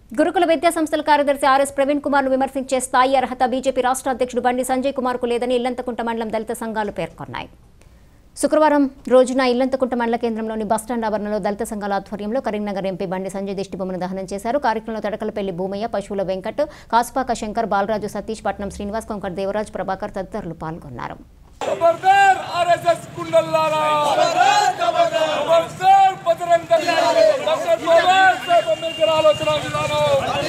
గురుకుల విద్యా సంస్థల కార్యదర్శి ఆర్ఎస్ ప్రవీణ్ కుమార్ ను విమర్శించే స్థాయి అర్హత బీజేపీ రాష్ట్ర అధ్యక్షుడు బండి సంజయ్ కుమార్ కు లేదని ఇల్లంతకుంట మండలం దళిత సంఘాలు పేర్కొన్నాయి శుక్రవారం రోజున ఇల్లంతకుంట మండల కేంద్రంలోని బస్టాండ్ ఆవరణలో దళిత సంఘాల ఆధ్వర్యంలో కరీంనగర్ ఎంపీ బండి సంజయ్ దిష్టిబొమ్మను దహనం చేశారు కార్యక్రమంలో తడకలపల్లి భూమయ్య పశువుల వెంకట్ కాసుపాక శంకర్ బాలరాజు సతీష్ పట్నం శ్రీనివాస్ కొంకట్ దేవరాజ్ ప్రభాకర్ తదితరులు పాల్గొన్నారు ఖబర్దార్ ఆర్ఎస్ఎస్ కుండల్లారా ఖబర్దార్ బజరంగ దళ్. డాక్టర్ బాబాసాహెబ్ అంబేద్కర్ ఆలోచన విధానం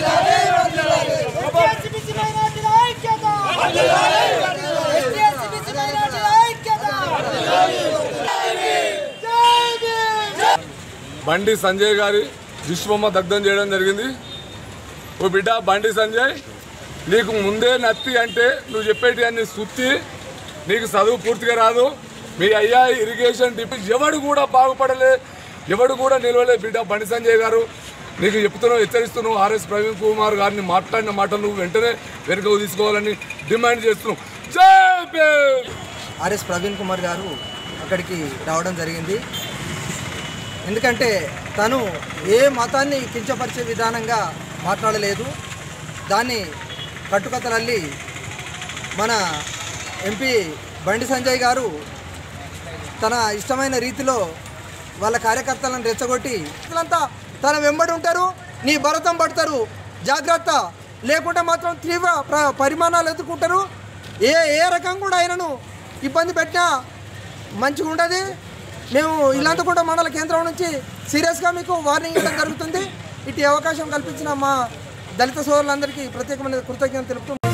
ఎస్సీబీసీ మైనార్టీల ఐక్యత ఎస్టీ ఎస్సీబీసీ మైనార్టీల ఐక్యత జై భీమ్ బండి సంజయ్ గారి దిష్బొమ్మ దగ్ధం చేయడం జరిగింది ఓ బిడ్డ బండి సంజయ్ నీకు ముందే నత్తి అంటే నువ్వు చెప్పేటి అన్ని సుత్తి నీకు చదువు పూర్తిగా రాదు మీ అయ్యా ఇరిగేషన్ డిపి ఎవడు కూడా బాగుపడలే ఎవడు కూడా నిలవలే బిడ్డ బండి సంజయ్ గారు నీకు చెప్తున్నావు హెచ్చరిస్తున్నావు ఆర్ఎస్ ప్రవీణ్ కుమార్ గారిని మాట్లాడిన మాటలు వెంటనే వెనుకకు తీసుకోవాలని డిమాండ్ చేస్తున్నావు జై భీమ్ ఆర్ఎస్ ప్రవీణ్ కుమార్ గారు అక్కడికి రావడం జరిగింది ఎందుకంటే తను ఏ మతాన్ని కించపరిచే విధానంగా మాట్లాడలేదు దాన్ని కట్టుకథలల్లి మన ఎంపీ బండి సంజయ్ గారు తన ఇష్టమైన రీతిలో వాళ్ళ కార్యకర్తలను రెచ్చగొట్టి అంతా తన వెంబడి ఉంటారు నీ భరతం పడతారు జాగ్రత్త లేకుంటే మాత్రం తీవ్ర ప్ర- పరిమాణాలు ఎదుర్కొంటారు ఏ ఏ రకం కూడా ఆయనను ఇబ్బంది పెట్టినా మంచిగా ఉండదు మేము ఇల్లంతకుండా మండల కేంద్రం నుంచి సీరియస్గా మీకు వార్నింగ్ ఇవ్వడం జరుగుతుంది ఇటు అవకాశం కల్పించిన మా దళిత సోదరులందరికీ ప్రత్యేకమైన కృతజ్ఞతలు తెలుపుతూ